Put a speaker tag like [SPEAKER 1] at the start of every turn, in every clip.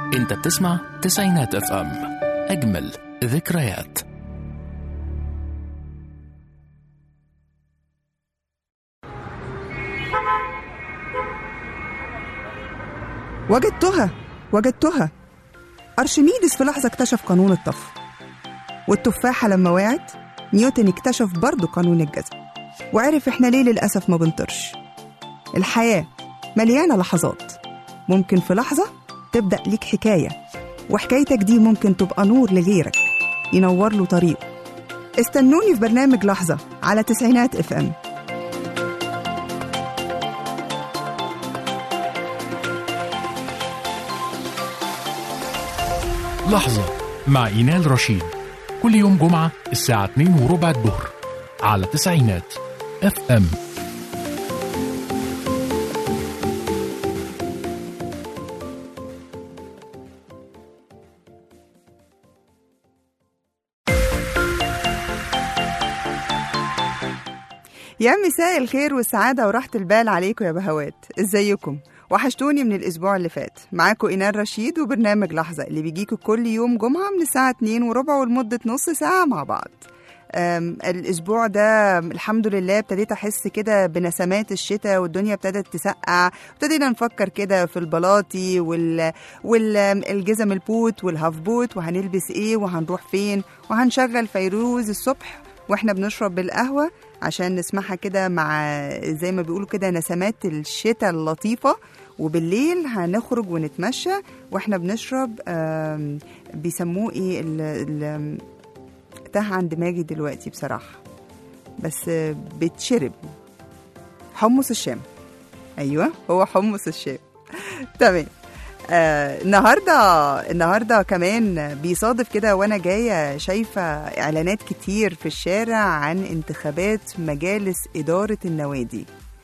[SPEAKER 1] انت بتسمع تسعينات اف ام اجمل ذكريات
[SPEAKER 2] وجدتها وجدتها أرشميدس في لحظة اكتشف قانون الطفو والتفاحة لما وقعت نيوتن اكتشف برضه قانون الجذب وعرف احنا ليه للأسف ما بنطرش الحياة مليانة لحظات ممكن في لحظة تبدأ ليك حكاية وحكايتك دي ممكن تبقى نور لغيرك ينور له طريقه استنوني في برنامج لحظة على تسعينات اف ام
[SPEAKER 1] لحظة مع إينال رشيد كل يوم جمعة الساعة 2 وربع الظهر على تسعينات اف ام
[SPEAKER 2] يا مساء الخير والسعادة وراحة البال عليكم يا بهوات ازيكم وحشتوني من الأسبوع اللي فات معاكم إينار رشيد وبرنامج لحظة اللي بيجيكوا كل يوم جمعة من الساعة 2 وربع ولمدة نص ساعة مع بعض أم، الأسبوع ده الحمد لله ابتديت أحس كده بنسمات الشتاء والدنيا ابتدت تسقع ابتدينا نفكر كده في البلاطي وال... والجزم البوت والهاف بوت وهنلبس ايه وهنروح فين وهنشغل فيروز الصبح واحنا بنشرب القهوة عشان نسمعها كده مع زي ما بيقولوا كده نسمات الشتاء اللطيفة وبالليل هنخرج ونتمشى واحنا بنشرب آم، بيسموه ايه ال ال تاه عن دماغي دلوقتي بصراحة بس آه، بيتشرب حمص الشام ايوه هو حمص الشام تمام آه النهارده النهارده كمان بيصادف كده وانا جايه شايفه اعلانات كتير في الشارع عن انتخابات مجالس اداره النوادي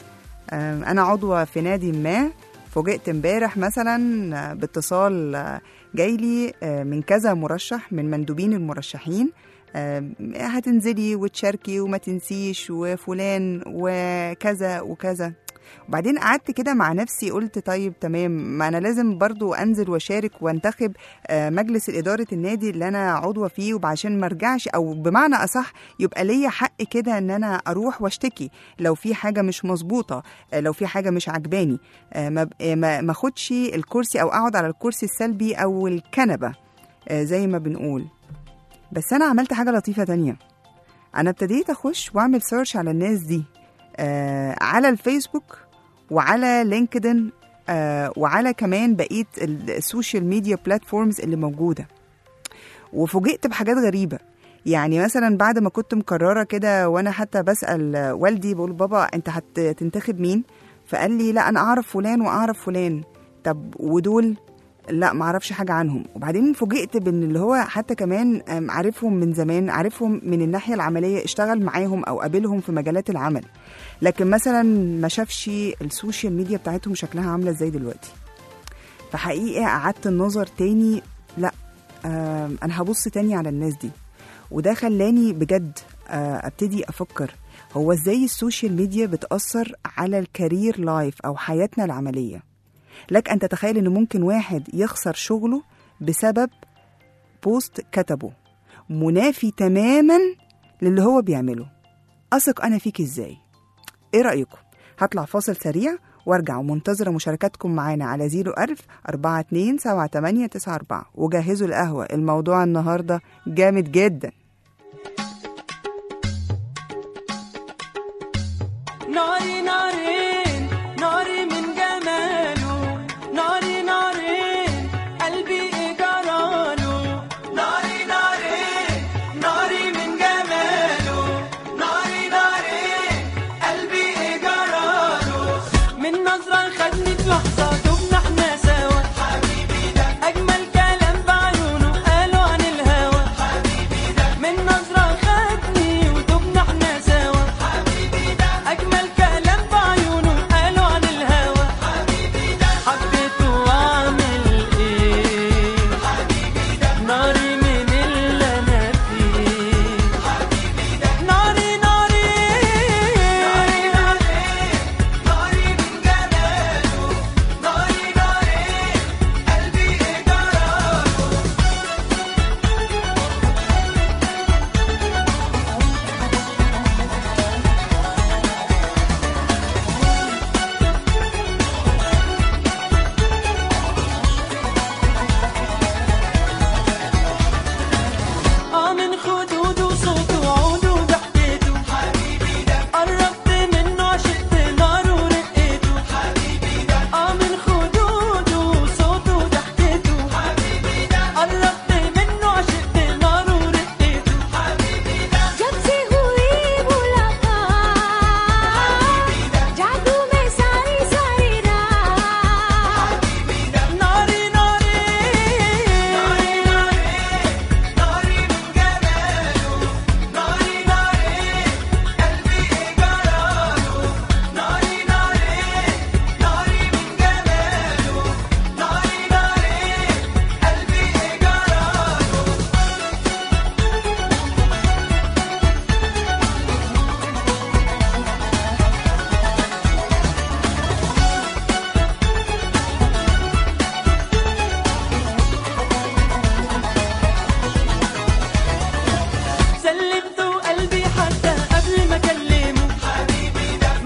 [SPEAKER 2] آه انا عضوه في نادي ما فوجئت امبارح مثلا آه، باتصال آه، جاي لي آه، من كذا مرشح من مندوبين المرشحين آه، هتنزلي وتشاركي وما تنسيش وفلان وكذا وكذا وبعدين قعدت كده مع نفسي قلت طيب تمام ما انا لازم برضو انزل واشارك وانتخب آه، مجلس اداره النادي اللي انا عضوه فيه وعشان ما ارجعش او بمعنى اصح يبقى ليا حق كده ان انا اروح واشتكي لو في حاجه مش مظبوطه آه، لو في حاجه مش عجباني آه، ما ب- آه، ما ما اخدش الكرسي او اقعد على الكرسي السلبي او الكنبه آه، زي ما بنقول بس انا عملت حاجه لطيفه تانية انا ابتديت اخش واعمل سيرش على الناس دي آه على الفيسبوك وعلى لينكدين آه وعلى كمان بقيه ال- السوشيال ميديا بلاتفورمز اللي موجوده وفوجئت بحاجات غريبه يعني مثلا بعد ما كنت مقرره كده وانا حتى بسال والدي بقول بابا انت هتنتخب مين فقال لي لا انا اعرف فلان واعرف فلان طب ودول لا ما اعرفش حاجه عنهم وبعدين فوجئت بان اللي هو حتى كمان أم، عارفهم من زمان عارفهم من الناحيه العمليه اشتغل معاهم او قابلهم في مجالات العمل لكن مثلا ما شافش السوشيال ميديا بتاعتهم شكلها عامله ازاي دلوقتي فحقيقه قعدت النظر تاني لا آم، انا هبص تاني على الناس دي وده خلاني بجد آه، ابتدي افكر هو ازاي السوشيال ميديا بتاثر على الكارير لايف او حياتنا العمليه لك ان تتخيل ان ممكن واحد يخسر شغله بسبب بوست كتبه منافي تماما للي هو بيعمله اثق انا فيك ازاي ايه رايكم هطلع فاصل سريع وارجع ومنتظره مشاركاتكم معانا على 01000 42 78 94 وجهزوا القهوه الموضوع النهارده جامد جدا
[SPEAKER 3] ناري نارين ناري من جماله ناري نارين قلبي إيه جراله ناري نارين ناري من جماله ناري نارين قلبي إيه جراله من نظرة خدني في لحظة دبنا احنا سوا حبيبي ده أجمل كلام بعيونه قالوا عن الهوى حبيبي ده من نظرة خدني ودبنا احنا سوا حبيبي ده أجمل كلام بعيونه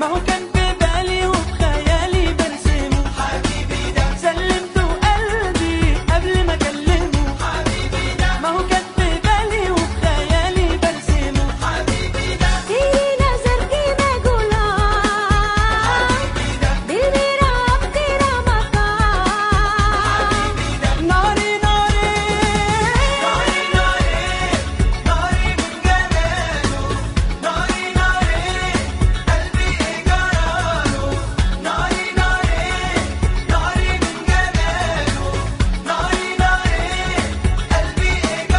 [SPEAKER 3] ما هو كان في بالي وبخيالي برسمه حبيبي ده سلمته قلبي قبل ما اكلمه حبيبي ده ما هو كان في بالي وبخيالي برسمه حبيبي ده
[SPEAKER 4] तेरी नजर की मैं गुलाम दिल मेरा अब तेरा मकाम
[SPEAKER 3] ناري ناري ناري ناري ناري من جماله ناري ناري قلبي جراله ناري ناري ناري من جماله ناري ناري قلبي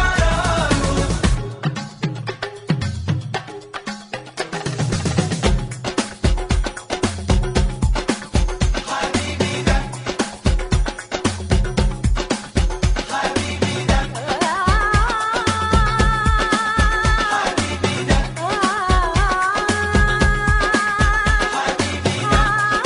[SPEAKER 3] جراله حبيبي ده حبيبي ده حبيبي ده حبيبي ده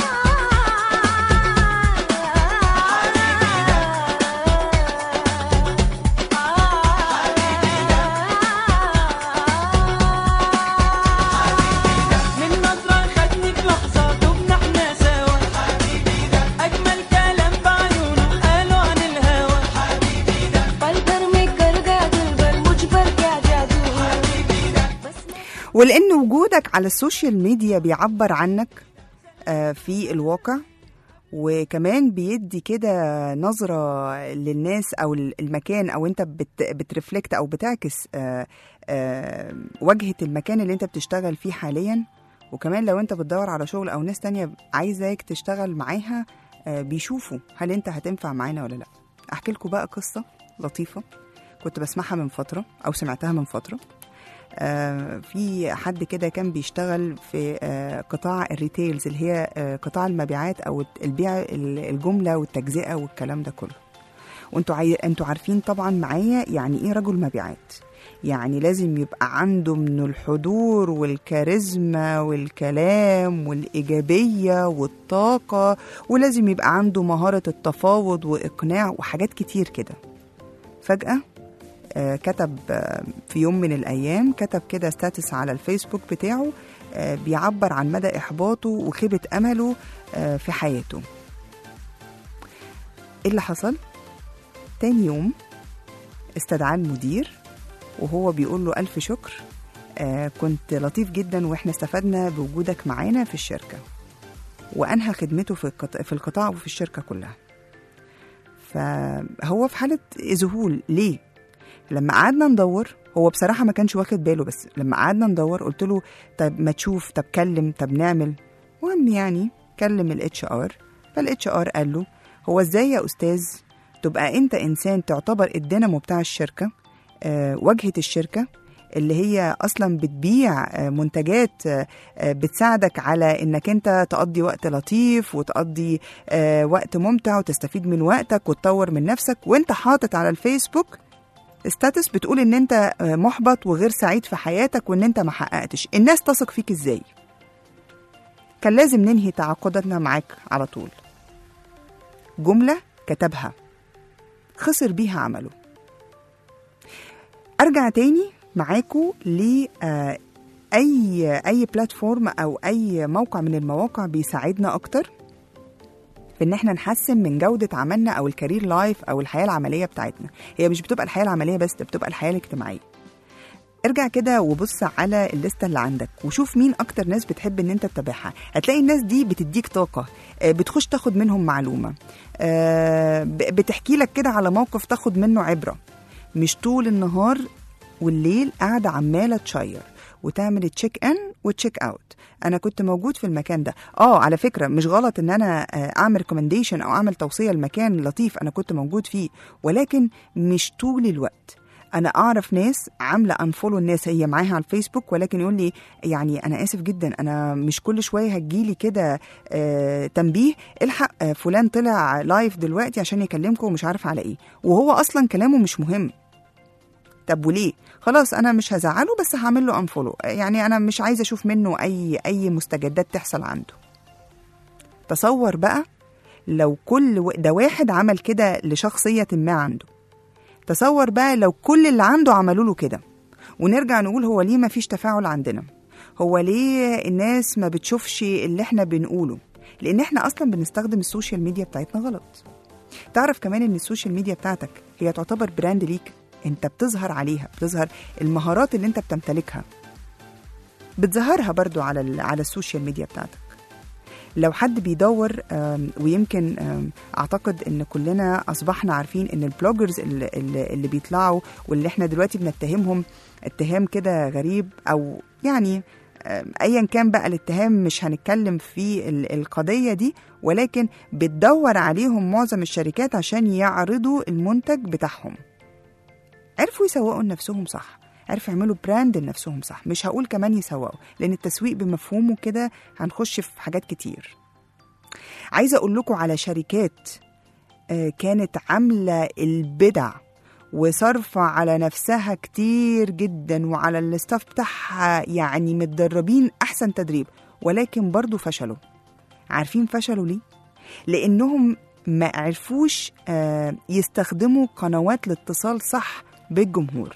[SPEAKER 3] من نظرة خدني في لحظة دبنا احنا سوا حبيبي ده أجمل كلام بعيونه قالوا عن الهوى حبيبي ده
[SPEAKER 4] पल भर में कर गया दिल भर मुझ पर क्या जादू
[SPEAKER 3] حبيبي ده
[SPEAKER 4] बस मैं
[SPEAKER 2] ولان وجودك على السوشيال ميديا بيعبر عنك آه، في الواقع وكمان بيدي كده نظرة للناس أو المكان أو أنت بت بترفلكت أو بتعكس آه، آه، واجهة المكان اللي أنت بتشتغل فيه حاليا وكمان لو أنت بتدور على شغل أو ناس تانية عايزاك تشتغل معاها آه، بيشوفوا هل أنت هتنفع معانا ولا لأ أحكي لكم بقى قصة لطيفة كنت بسمعها من فترة أو سمعتها من فترة آه، في حد كده كان بيشتغل في آه، قطاع الريتيلز اللي هي آه، قطاع المبيعات او البيع ال- الجمله والتجزئه والكلام ده كله وانتوا عاي... انتوا عارفين طبعا معايا يعني ايه رجل مبيعات يعني لازم يبقى عنده من الحضور والكاريزما والكلام والإيجابية والطاقة ولازم يبقى عنده مهارة التفاوض وإقناع وحاجات كتير كده فجأة آه، كتب آه، في يوم من الأيام كتب كده ستاتس على الفيسبوك بتاعه آه، بيعبر عن مدى إحباطه وخيبة أمله آه، في حياته إيه اللي حصل؟ تاني يوم استدعاه المدير وهو بيقول له ألف شكر آه، كنت لطيف جدا وإحنا استفدنا بوجودك معانا في الشركة وأنهى خدمته في القط- في القطاع وفي الشركة كلها فهو في حالة ذهول ليه؟ لما قعدنا ندور هو بصراحة ما كانش واخد باله بس لما قعدنا ندور قلت له طب ما تشوف طب كلم طب نعمل المهم يعني كلم الاتش ار فالاتش ار قال له هو ازاي يا استاذ تبقى انت انسان تعتبر الدينامو بتاع الشركة آه واجهة الشركة اللي هي اصلا بتبيع آه، منتجات آه، آه، بتساعدك على انك انت تقضي وقت لطيف وتقضي آه، وقت ممتع وتستفيد من وقتك وتطور من نفسك وانت حاطط على الفيسبوك ستاتس بتقول ان انت آه، محبط وغير سعيد في حياتك وان انت ما حققتش الناس تثق فيك ازاي كان لازم ننهي تعاقداتنا معاك على طول جملة كتبها خسر بيها عمله ارجع تاني معاكو ل آه، اي اي بلاتفورم او اي موقع من المواقع بيساعدنا اكتر في ان احنا نحسن من جوده عملنا او الكارير لايف او الحياه العمليه بتاعتنا هي مش بتبقى الحياه العمليه بس ده بتبقى الحياه الاجتماعيه ارجع كده وبص على الليسته اللي عندك وشوف مين اكتر ناس بتحب ان انت تتابعها هتلاقي الناس دي بتديك طاقه آه، بتخش تاخد منهم معلومه آه، ب- بتحكي لك كده على موقف تاخد منه عبره مش طول النهار والليل قاعده عماله تشير وتعمل تشيك ان وتشيك اوت انا كنت موجود في المكان ده اه على فكره مش غلط ان انا آه، اعمل ريكومنديشن او اعمل توصيه لمكان لطيف انا كنت موجود فيه ولكن مش طول الوقت انا اعرف ناس عامله انفولو الناس هي معاها على الفيسبوك ولكن يقول لي يعني انا اسف جدا انا مش كل شويه هتجيلي كده آه تنبيه الحق آه فلان طلع لايف دلوقتي عشان يكلمكم ومش عارف على ايه وهو اصلا كلامه مش مهم طب وليه خلاص انا مش هزعله بس هعمل له انفولو يعني انا مش عايزه اشوف منه اي اي مستجدات تحصل عنده تصور بقى لو كل و... ده واحد عمل كده لشخصيه ما عنده تصور بقى لو كل اللي عنده عملوا له كده ونرجع نقول هو ليه ما فيش تفاعل عندنا هو ليه الناس ما بتشوفش اللي احنا بنقوله لان احنا اصلا بنستخدم السوشيال ميديا بتاعتنا غلط تعرف كمان ان السوشيال ميديا بتاعتك هي تعتبر براند ليك انت بتظهر عليها بتظهر المهارات اللي انت بتمتلكها بتظهرها برضو على ال- على السوشيال ميديا بتاعتك لو حد بيدور آم، ويمكن آم، اعتقد ان كلنا اصبحنا عارفين ان البلوجرز اللي, اللي اللي بيطلعوا واللي احنا دلوقتي بنتهمهم اتهام كده غريب او يعني آم، ايا كان بقى الاتهام مش هنتكلم في ال- القضيه دي ولكن بتدور عليهم معظم الشركات عشان يعرضوا المنتج بتاعهم عرفوا يسوقوا لنفسهم صح عرفوا يعملوا براند لنفسهم صح مش هقول كمان يسوقوا لان التسويق بمفهومه كده هنخش في حاجات كتير عايزه اقول لكم على شركات آه، كانت عامله البدع وصارفة على نفسها كتير جدا وعلى الاستاف بتاعها يعني متدربين أحسن تدريب ولكن برضو فشلوا عارفين فشلوا ليه؟ لأنهم ما عرفوش آه، يستخدموا قنوات الاتصال صح بالجمهور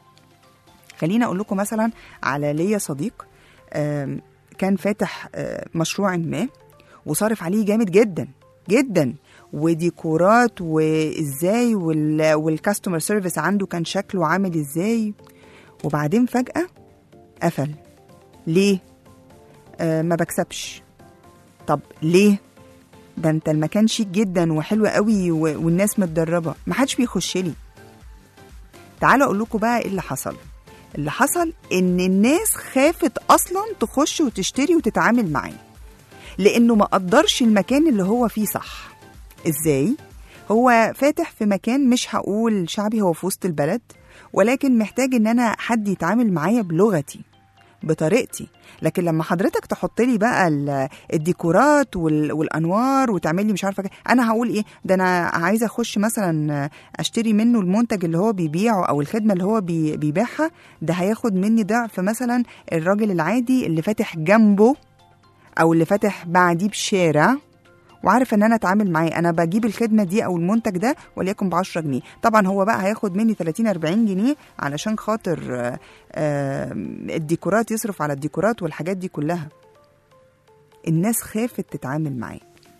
[SPEAKER 2] خليني أقول لكم مثلا على ليا صديق آم، كان فاتح آه، مشروع ما وصارف عليه جامد جدا جدا وديكورات وازاي وال- والكاستمر سيرفيس عنده كان شكله عامل ازاي وبعدين فجأة قفل ليه؟ آه ما بكسبش طب ليه؟ ده انت المكان شيك جدا وحلو قوي و- والناس متدربة ما حدش بيخش لي تعالوا اقول لكم بقى ايه اللي حصل اللي حصل ان الناس خافت اصلا تخش وتشتري وتتعامل معاه لانه ما قدرش المكان اللي هو فيه صح ازاي هو فاتح في مكان مش هقول شعبي هو في وسط البلد ولكن محتاج ان انا حد يتعامل معايا بلغتي بطريقتي لكن لما حضرتك تحط لي بقى ال- الديكورات وال- والانوار وتعمل لي مش عارفه كده، انا هقول ايه ده انا عايزه اخش مثلا اشتري منه المنتج اللي هو بيبيعه او الخدمه اللي هو بي- بيبيعها ده هياخد مني ضعف مثلا الراجل العادي اللي فاتح جنبه او اللي فاتح بعديه بشارع وعارف ان انا اتعامل معاه انا بجيب الخدمه دي او المنتج ده وليكن ب 10 جنيه طبعا هو بقى هياخد مني 30 40 جنيه علشان خاطر آه، آه، الديكورات يصرف على الديكورات والحاجات دي كلها الناس خافت تتعامل معاه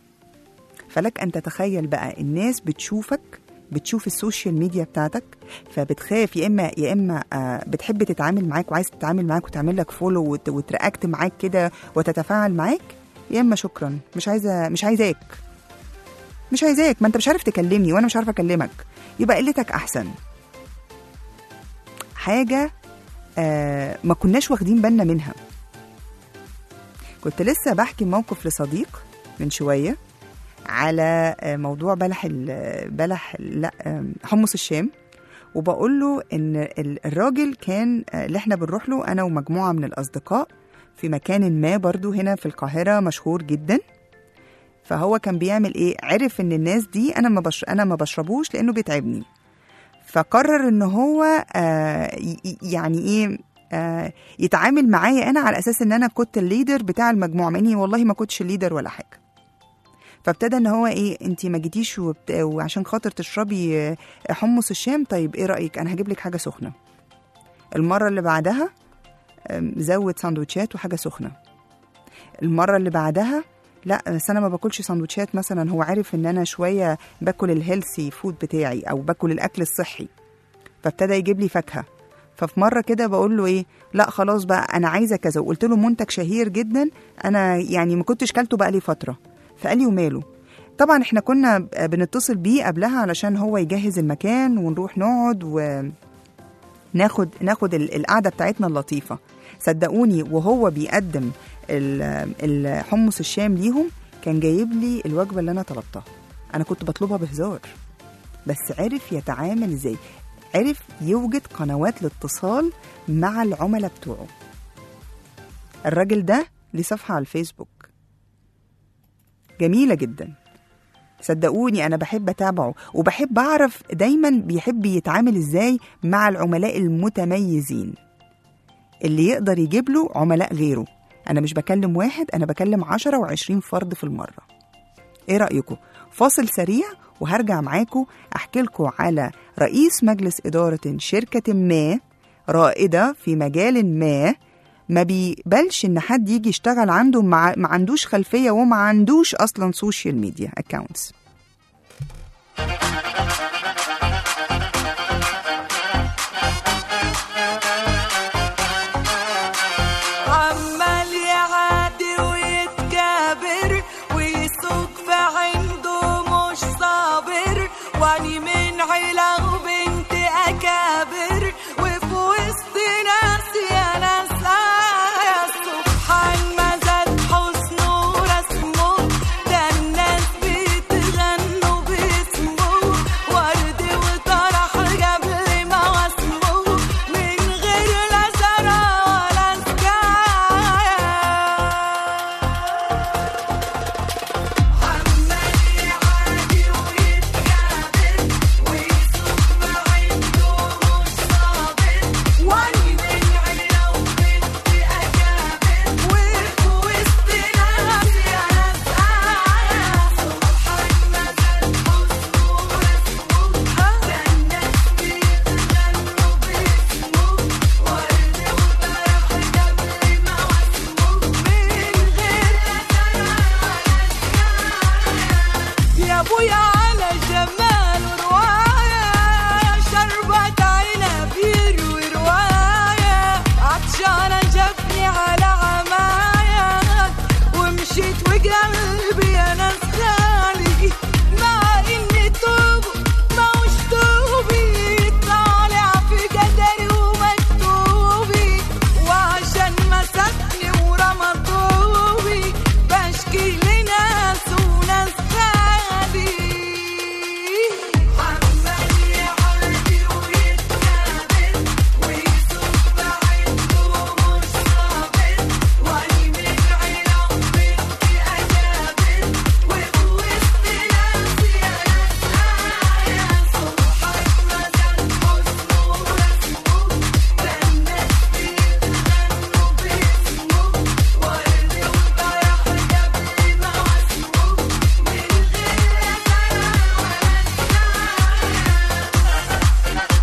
[SPEAKER 2] فلك ان تتخيل بقى الناس بتشوفك بتشوف السوشيال ميديا بتاعتك فبتخاف يا اما يا اما آه، بتحب تتعامل معاك وعايز تتعامل معاك وتعمل لك فولو وت- وتراكت معاك كده وتتفاعل معاك يا اما شكرا مش عايزه مش عايزاك مش عايزاك ما انت مش عارف تكلمني وانا مش عارفه اكلمك يبقى قلتك احسن حاجه آه ما كناش واخدين بالنا منها كنت لسه بحكي موقف لصديق من شويه على آه، موضوع بلح ال- بلح ال- لا آم، حمص الشام وبقول له ان ال- الراجل كان آه، اللي احنا بنروح له انا ومجموعه من الاصدقاء في مكان ما برضو هنا في القاهره مشهور جدا فهو كان بيعمل ايه عرف ان الناس دي انا ما بش... انا ما بشربوش لانه بيتعبني فقرر ان هو آه ي- ي- يعني ايه آه يتعامل معايا انا على اساس ان انا كنت الليدر بتاع المجموعه مع اني والله ما كنتش الليدر ولا حاجه فابتدى ان هو ايه انت ما جيتيش وبت... وعشان خاطر تشربي آه، حمص الشام طيب ايه رايك انا هجيب لك حاجه سخنه المره اللي بعدها آم، زود سندوتشات وحاجه سخنه المره اللي بعدها لا بس انا ما باكلش سندوتشات مثلا هو عارف ان انا شويه باكل الهيلثي فود بتاعي او باكل الاكل الصحي فابتدى يجيب لي فاكهه ففي مره كده بقول له ايه لا خلاص بقى انا عايزه كذا وقلت له منتج شهير جدا انا يعني ما كنتش كلته بقى لي فتره فقال لي وماله طبعا احنا كنا بنتصل بيه قبلها علشان هو يجهز المكان ونروح نقعد وناخد ناخد ال- القعده بتاعتنا اللطيفه صدقوني وهو بيقدم ال- الحمص الشام ليهم كان جايب لي الوجبه اللي انا طلبتها انا كنت بطلبها بهزار بس عرف يتعامل ازاي عرف يوجد قنوات الاتصال مع العملاء بتوعه الراجل ده ليه صفحه على الفيسبوك جميله جدا صدقوني انا بحب اتابعه وبحب اعرف دايما بيحب يتعامل ازاي مع العملاء المتميزين اللي يقدر يجيب له عملاء غيره انا مش بكلم واحد انا بكلم عشرة وعشرين فرد في المرة ايه رأيكم فاصل سريع وهرجع معاكم احكي لكم على رئيس مجلس إدارة شركة ما رائدة في مجال ما ما بيقبلش ان حد يجي يشتغل عنده مع ما عندوش خلفيه وما عندوش اصلا سوشيال ميديا اكونتس
[SPEAKER 3] عمال يعادي ويتكابر ويسوق في عنده مش صابر واني من عيلة وبنت أكابر وفي وسط ناس يا ناس آية سبحان ما زاد حسنه ورسمه ده الناس بتغنوا باسمه ورد وطرح قبل ما واسمه من غير لا زرع ولا سكاية عمال يعادي ويتكابر ويسوق ما عنده مش صابر واني من عيلة وبنت أكابر وفي وسط ناس يا ناس آية سبحان ما زاد حسنه ورسمه ده الناس بيتغنوا باسمه ورد وطرح قبل ما واسمه من غير لا زرع يا ابويا على جمال ورواية شربت عينه بيروي رواية عطشانة جابني على عماية ومشيت وقلبي انا خالي مع اني توب ما وش توبي طالع في قدري ومكتوبي وعشان مسكني ورمى طوبي بشكي لناس وناس غالي عمال يعدي ويتكابر ويسوق بعينه مش صابر واني من عيلة وبنت أكابر وفي وسط ناس يا ناس آية سبحان ما زاد حسنه ورسمه ده الناس بيتغنوا باسمه ورد وطرح قبل ما واسمه من غير لا زرع ولا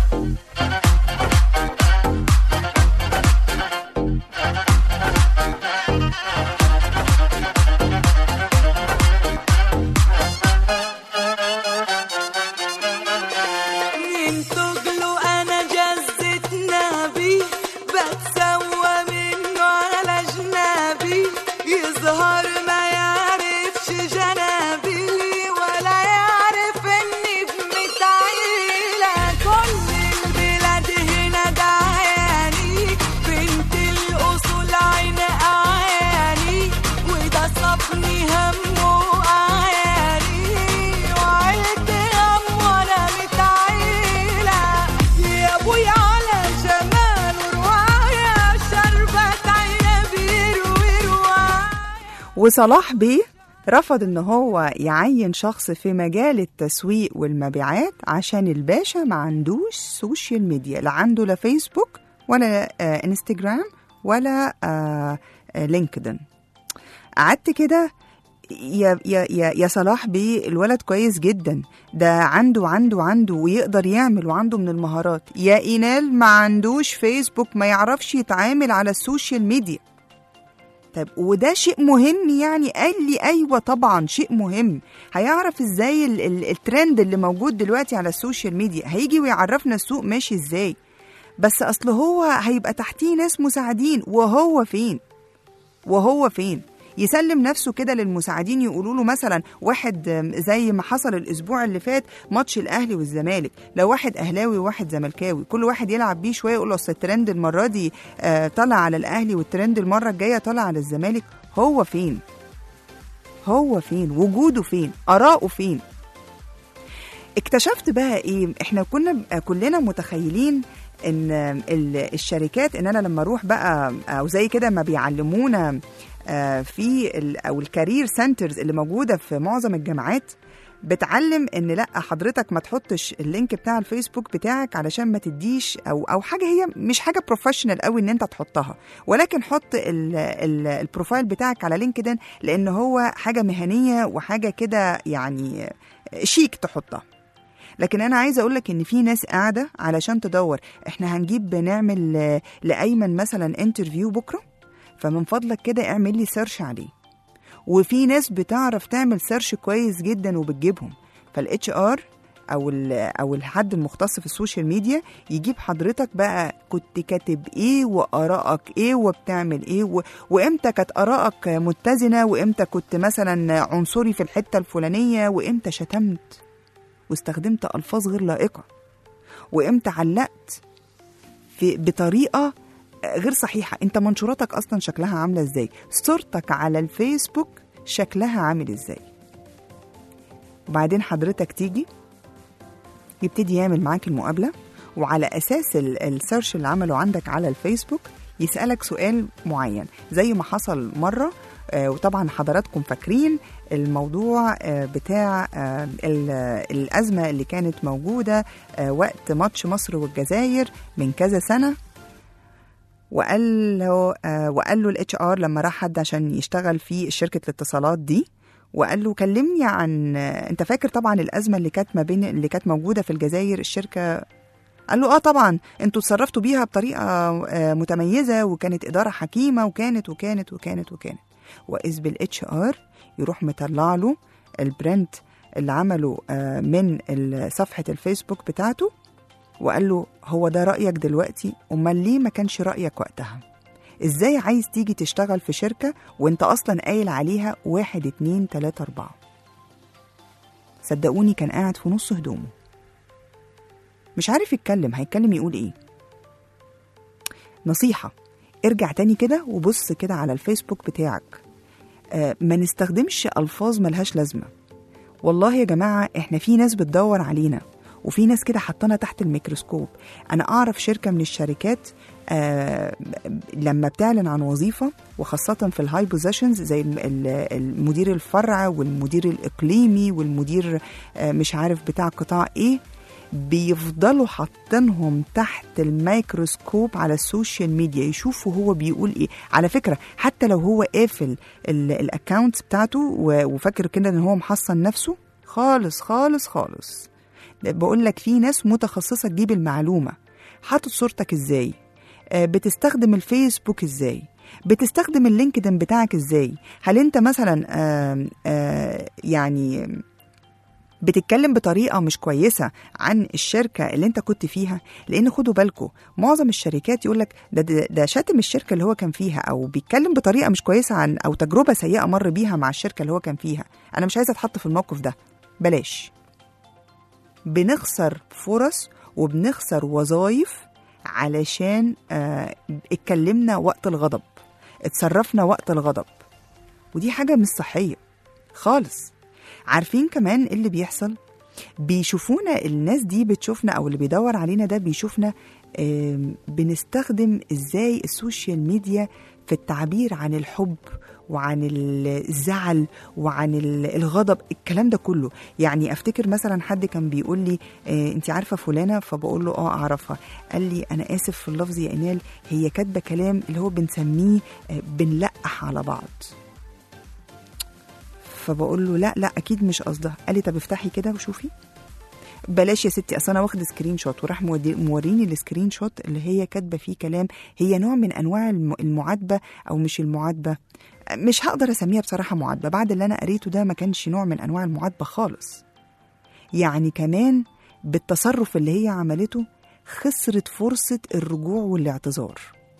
[SPEAKER 3] من تقلوا انا جزت نبي بتسوى منه على جنابي يظهر ما يعرفش جنابي ولا يعرف اني بنت عيلة كل البلاد هنا دعياني بنت الاصول عين اعياني وده صفني هم واعياني وعيلتي هم وانا متعيلة يا ابويا على جمال ورواية شربت عينه بيروي رواية
[SPEAKER 2] وصلاح بيه رفض ان هو يعين شخص في مجال التسويق والمبيعات عشان الباشا ما عندوش سوشيال ميديا لا عنده لا فيسبوك ولا آه انستجرام ولا آه آه لينكدين قعدت كده يا يا يا يا صلاح بيه الولد كويس جدا ده عنده عنده عنده ويقدر يعمل وعنده من المهارات يا اينال ما عندوش فيسبوك ما يعرفش يتعامل على السوشيال ميديا طب وده شيء مهم يعني قال لي ايوه طبعا شيء مهم هيعرف ازاي ال- ال- الترند اللي موجود دلوقتي على السوشيال ميديا هيجي ويعرفنا السوق ماشي ازاي بس اصل هو هيبقى تحتيه ناس مساعدين وهو فين وهو فين يسلم نفسه كده للمساعدين يقولوا له مثلا واحد آم، زي ما حصل الاسبوع اللي فات ماتش الاهلي والزمالك لو واحد اهلاوي وواحد زملكاوي كل واحد يلعب بيه شويه يقول له اصل الترند المره دي آه، طلع على الاهلي والترند المره الجايه طلع على الزمالك هو فين هو فين وجوده فين اراءه فين اكتشفت بقى ايه احنا كنا ب- كلنا متخيلين ان ال- الشركات ان انا لما اروح بقى او زي كده ما بيعلمونا آه، في ال- او الكارير سنترز اللي موجوده في معظم الجامعات بتعلم ان لا حضرتك ما تحطش اللينك بتاع الفيسبوك بتاعك علشان ما تديش او او حاجه هي مش حاجه بروفيشنال قوي ان انت تحطها ولكن حط ال ال البروفايل بتاعك على لينكدين لان هو حاجه مهنيه وحاجه كده يعني شيك تحطها لكن انا عايزه اقول لك ان في ناس قاعده علشان تدور احنا هنجيب نعمل آه، لايمن مثلا انترفيو بكره فمن فضلك كده اعمل لي سيرش عليه وفي ناس بتعرف تعمل سيرش كويس جدا وبتجيبهم فالاتش ار او ال او الحد المختص في السوشيال ميديا يجيب حضرتك بقى كنت كاتب ايه وارائك ايه وبتعمل ايه و... وامتى كانت ارائك متزنه وامتى كنت مثلا عنصري في الحته الفلانيه وامتى شتمت واستخدمت الفاظ غير لائقه وامتى علقت في بطريقه غير صحيحه انت منشوراتك اصلا شكلها عامله ازاي صورتك على الفيسبوك شكلها عامل ازاي وبعدين حضرتك تيجي يبتدي يعمل معاك المقابله وعلى اساس ال- السيرش اللي عمله عندك على الفيسبوك يسالك سؤال معين زي ما حصل مره آه، وطبعا حضراتكم فاكرين الموضوع آه، بتاع آه، ال- الازمه اللي كانت موجوده آه، وقت ماتش مصر والجزائر من كذا سنه وقال له آه، وقال له الاتش ار لما راح حد عشان يشتغل في شركه الاتصالات دي وقال له كلمني عن آه، انت فاكر طبعا الازمه اللي كانت ما بين اللي كانت موجوده في الجزائر الشركه قال له اه طبعا انتوا اتصرفتوا بيها بطريقه آه، متميزه وكانت اداره حكيمه وكانت وكانت وكانت وكانت واذ بالاتش ار يروح مطلع له البرنت اللي عمله آه، من ال- صفحه الفيسبوك بتاعته وقال له هو ده رايك دلوقتي امال ليه ما كانش رايك وقتها ازاي عايز تيجي تشتغل في شركه وانت اصلا قايل عليها واحد اتنين تلاته اربعه صدقوني كان قاعد في نص هدومه مش عارف يتكلم هيتكلم يقول ايه نصيحة ارجع تاني كده وبص كده على الفيسبوك بتاعك آه ما نستخدمش ألفاظ ملهاش لازمة والله يا جماعة احنا في ناس بتدور علينا وفي ناس كده حطانا تحت الميكروسكوب انا اعرف شركة من الشركات آه لما بتعلن عن وظيفة وخاصة في الهاي بوزيشنز زي ال- ال- المدير الفرع والمدير الإقليمي والمدير آه مش عارف بتاع قطاع ايه بيفضلوا حاطينهم تحت الميكروسكوب على السوشيال ميديا يشوفوا هو بيقول ايه على فكره حتى لو هو قافل الاكونت بتاعته و- وفاكر كده ان هو محصن نفسه خالص خالص خالص بقول لك في ناس متخصصه تجيب المعلومه حاطط صورتك ازاي آه، بتستخدم الفيسبوك ازاي بتستخدم اللينكدين بتاعك ازاي هل انت مثلا آه، آه، يعني بتتكلم بطريقه مش كويسه عن الشركه اللي انت كنت فيها لان خدوا بالكم معظم الشركات يقول لك ده, ده ده شاتم الشركه اللي هو كان فيها او بيتكلم بطريقه مش كويسه عن او تجربه سيئه مر بيها مع الشركه اللي هو كان فيها انا مش عايزه اتحط في الموقف ده بلاش بنخسر فرص وبنخسر وظائف علشان آه اتكلمنا وقت الغضب اتصرفنا وقت الغضب ودي حاجه مش صحيه خالص عارفين كمان إيه اللي بيحصل بيشوفونا الناس دي بتشوفنا او اللي بيدور علينا ده بيشوفنا آم، بنستخدم ازاي السوشيال ميديا في التعبير عن الحب وعن ال- الزعل وعن ال- الغضب الكلام ده كله يعني افتكر مثلا حد كان بيقول لي انت عارفه فلانه فبقول له اه اعرفها قال لي انا اسف في اللفظ يا اينال هي كاتبه كلام اللي هو بنسميه آه، بنلقح على بعض فبقول له لا لا اكيد مش قصدها قال لي طب افتحي كده وشوفي بلاش يا ستي اصل انا واخد سكرين شوت وراح مودي- موريني السكرين شوت اللي هي كاتبه فيه كلام هي نوع من انواع الم- المعاتبه او مش المعاتبه مش هقدر اسميها بصراحه معاتبه بعد اللي انا قريته ده ما كانش نوع من انواع المعاتبه خالص يعني كمان بالتصرف اللي هي عملته خسرت فرصه الرجوع والاعتذار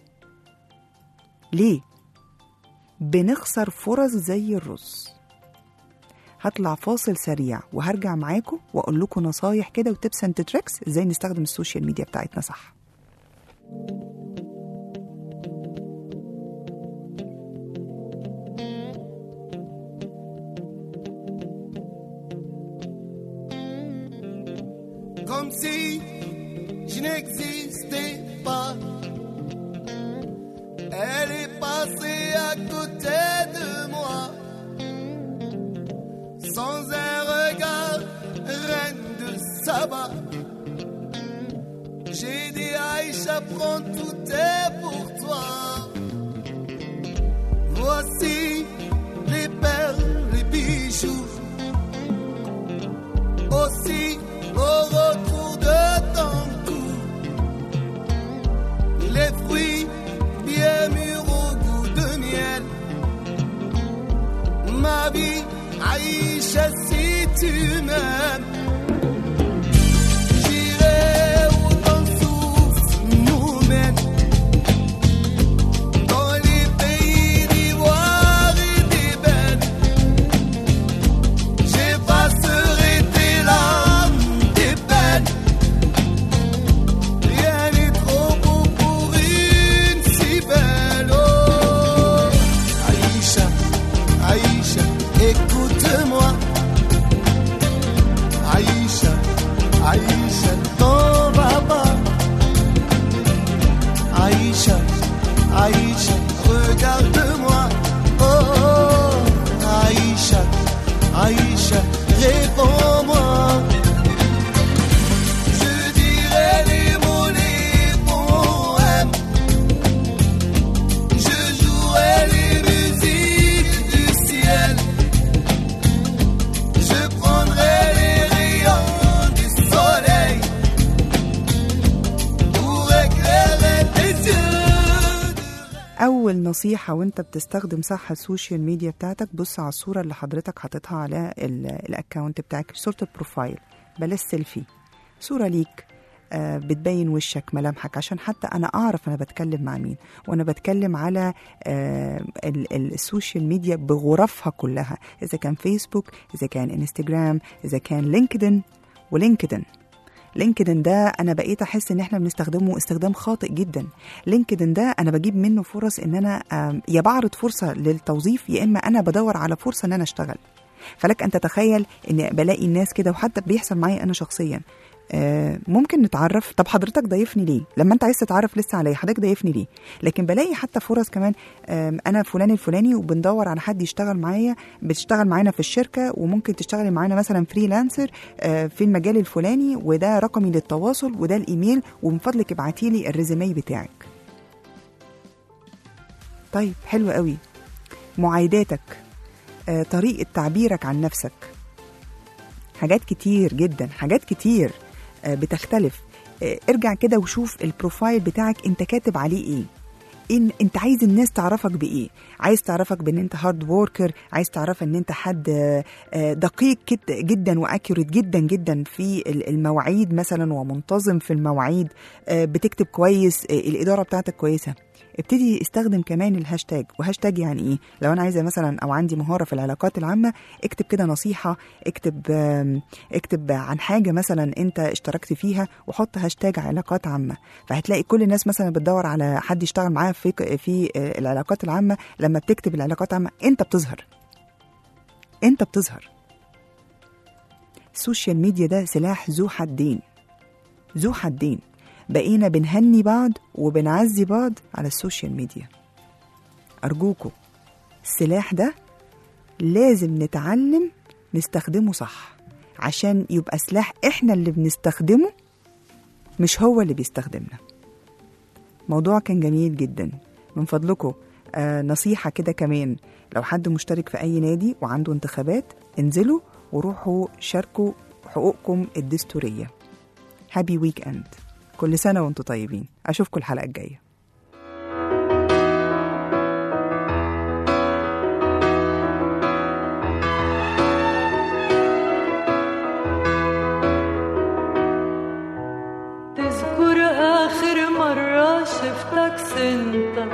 [SPEAKER 2] ليه بنخسر فرص زي الرز هطلع فاصل سريع وهرجع معاكم واقول لكم نصايح كده وتبس اند تريكس ازاي نستخدم السوشيال ميديا بتاعتنا صح
[SPEAKER 5] comme si je n'existais pas. Elle est passée à côté de moi, sans un regard, reine de Saba. J'ai dit Aïcha, prends tout est pour toi. Voici les perles, les bijoux aussi au retour de ton cou. Les fruits bien mûrs au goût de ma vie, Aïcha, si tu m'aimes. J'irai où ton souffle nous mène. Dans les pays d'ivoire et d'ébène. J'effacerai tes larmes, tes peines. Rien n'est trop beau pour une si belle. Oh, Aïcha, Aïcha, écoute-moi. Aïcha, Aïcha, ton papa. Aïcha, Aïcha, regarde-moi. Oh, oh, Aïcha, Aïcha, réponds-moi. Je dirai les mots, les poèmes. Je jouerai les musiques du ciel. Je prendrai les rayons du soleil pour éclairer tes yeux.
[SPEAKER 2] أول نصيحة وأنت بتستخدم صح السوشيال ميديا بتاعتك بص على الصورة اللي حضرتك حاططها على ال- الأكاونت بتاعك صورة البروفايل بلاش سيلفي صورة ليك آه، بتبين وشك ملامحك عشان حتى أنا أعرف أنا بتكلم مع مين وأنا بتكلم على آه، ال- ال- السوشيال ميديا بغرفها كلها إذا كان فيسبوك إذا كان انستجرام إذا كان لينكدين ولينكدين لينكدين ده انا بقيت احس ان احنا بنستخدمه استخدام خاطئ جدا لينكدين ده انا بجيب منه فرص ان انا آم، يا بعرض فرصه للتوظيف يا اما انا بدور على فرصه ان انا اشتغل فلك ان تتخيل ان بلاقي الناس كده وحتى بيحصل معايا انا شخصيا آه، ممكن نتعرف طب حضرتك ضايفني ليه لما انت عايز تتعرف لسه عليا حضرتك ضايفني ليه لكن بلاقي حتى فرص كمان آم، انا فلان الفلاني وبندور على حد يشتغل معايا بتشتغل معانا في الشركه وممكن تشتغلي معانا مثلا فريلانسر آه، في المجال الفلاني وده رقمي للتواصل وده الايميل ومن فضلك ابعتي لي الريزومي بتاعك طيب حلو قوي معايداتك آه، طريقه تعبيرك عن نفسك حاجات كتير جدا حاجات كتير آه، بتختلف آه، ارجع كده وشوف البروفايل بتاعك انت كاتب عليه ايه إن انت عايز الناس تعرفك بايه عايز تعرفك بان انت هارد ووركر عايز تعرف ان انت حد آه، آه، دقيق كت- جدا واكيوريت جدا جدا في ال- المواعيد مثلا ومنتظم في المواعيد آه، بتكتب كويس آه، الاداره بتاعتك كويسه ابتدي استخدم كمان الهاشتاج وهاشتاج يعني ايه لو انا عايزه مثلا او عندي مهاره في العلاقات العامه اكتب كده نصيحه اكتب آم، اكتب عن حاجه مثلا انت اشتركت فيها وحط هاشتاج علاقات عامه فهتلاقي كل الناس مثلا بتدور على حد يشتغل معاها في في آه، العلاقات العامه لما بتكتب العلاقات العامه انت بتظهر انت بتظهر السوشيال ميديا ده سلاح ذو حدين ذو حدين بقينا بنهني بعض وبنعزي بعض على السوشيال ميديا أرجوكوا السلاح ده لازم نتعلم نستخدمه صح عشان يبقى سلاح احنا اللي بنستخدمه مش هو اللي بيستخدمنا موضوع كان جميل جدا من فضلكم آه نصيحة كده كمان لو حد مشترك في أي نادي وعنده انتخابات انزلوا وروحوا شاركوا حقوقكم الدستورية هابي ويك اند كل سنة وانتم طيبين أشوفكم الحلقة الجاية
[SPEAKER 4] تذكر آخر مرة شفتك سنتا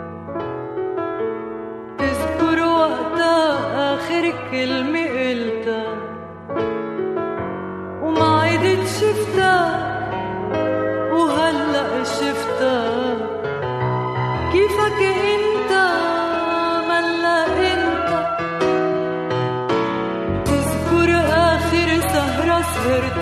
[SPEAKER 4] تذكر وقتها آخر كلمة قلتها وما عدت شفتها وهلأ شفتها كيفك انت ملا انت تذكر آخر سهرة سهرت